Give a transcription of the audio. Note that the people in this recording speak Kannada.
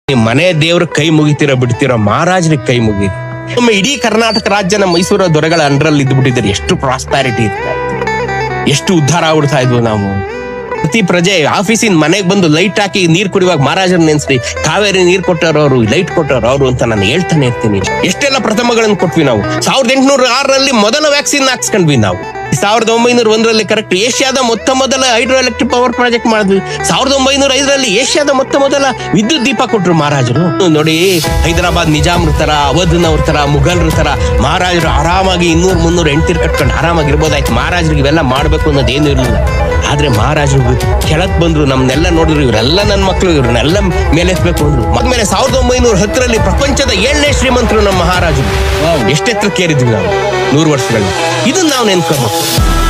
ನಿಮ್ ಮನೆ ದೇವ್ರ ಕೈ ಮುಗಿತೀರ ಬಿಡ್ತೀರ ಮಹಾರಾಜರಿಗೆ ಕೈ ಮುಗಿ ಒಮ್ಮೆ ಇಡೀ ಕರ್ನಾಟಕ ರಾಜ್ಯನ ಮೈಸೂರ ದೊರೆಗಳ ಅಂಡರಲ್ಲಿ ಇದ್ಬಿಟ್ಟಿದ್ದಾರೆ ಎಷ್ಟು ಪ್ರಾಸ್ಪ್ಯಾರಿಟಿ ಇತ್ತು ಎಷ್ಟು ಉದ್ಧಾರ ಆಗ್ಬಿಡ್ತಾ ಇದ್ವು ನಾವು ಪ್ರತಿ ಪ್ರಜೆ ಆಫೀಸಿನ ಮನೆಗೆ ಬಂದು ಲೈಟ್ ಹಾಕಿ ನೀರ್ ಕುಡಿಯುವಾಗ ಮಹಾರಾಜರ ನೆನ್ಸ್ರಿ ಕಾವೇರಿ ನೀರ್ ಕೊಟ್ಟವ್ರು ಅವರು ಲೈಟ್ ಕೊಟ್ಟವ್ರು ಅವರು ಅಂತ ನಾನು ಹೇಳ್ತಾನೆ ಇರ್ತೀನಿ ಎಷ್ಟೆಲ್ಲ ಪ್ರಥಮಗಳನ್ನು ಕೊಟ್ವಿ ನಾವು ಸಾವಿರದ ಎಂಟುನೂರ ಆರರಲ್ಲಿ ಮೊದಲ ವ್ಯಾಕ್ಸಿನ್ ಹಾಕ್ಸ್ಕೊಂಡ್ವಿ ನಾವು ಸಾವಿರದ ಒಂಬೈನೂರ ಒಂದರಲ್ಲಿ ಕರೆಕ್ಟ್ ಏಷ್ಯಾದ ಮೊತ್ತ ಮೊದಲ ಹೈಡ್ರೋ ಎಲೆಕ್ಟ್ರಿಕ್ ಪವರ್ ಪ್ರಾಜೆಕ್ಟ್ ಮಾಡಿದ್ವಿ ಸಾವಿರದ ಒಂಬೈನೂರ ಐದರಲ್ಲಿ ಏಷ್ಯಾದ ಮೊತ್ತ ಮೊದಲ ವಿದ್ಯುತ್ ದೀಪ ಕೊಟ್ರು ಮಹಾರಾಜರು ನೋಡಿ ಹೈದರಾಬಾದ್ ನಿಜಾಮ್ರ ತರ ಅವಧ್ನವ್ರ ತರ ಮುಘಲ್ರ ತರ ಮಹಾರಾಜರು ಆರಾಮಾಗಿ ಇನ್ನೂರ್ ಮುನ್ನೂರ ಎಂಟಿರ್ ಕಟ್ಕೊಂಡು ಆರಾಮಾಗಿ ಇರ್ಬೋದಾಯ್ತು ಮಹಾರಾಜರಿಗೆ ಇವೆಲ್ಲ ಮಾಡ್ಬೇಕು ಅನ್ನೋದು ಏನು ಇರಲಿಲ್ಲ ಆದ್ರೆ ಮಹಾರಾಜರು ಕೆಳಕ್ ಬಂದ್ರು ನಮ್ನೆಲ್ಲ ನೋಡಿದ್ರು ಇವರೆಲ್ಲ ನನ್ನ ಮಕ್ಕಳು ಇವ್ರನ್ನೆಲ್ಲ ಮೇಲೆತ್ಬೇಕು ಅಂದ್ರು ಮದ್ಮೇಲೆ ಸಾವಿರದ ಒಂಬೈನೂರ ಹತ್ತರಲ್ಲಿ ಪ್ರಪಂಚದ ಏಳನೇ ಶ್ರೀಮಂತರು ನಮ್ಮ ಮಹಾರಾಜರು ಎಷ್ಟೆತ್ತರಕ್ಕೇರಿದ್ವಿ ನಾವು ನೂರು ವರ್ಷಗಳಲ್ಲಿ ಇದನ್ನ ನಾವು ನೆನ್ಕೋಬೇಕು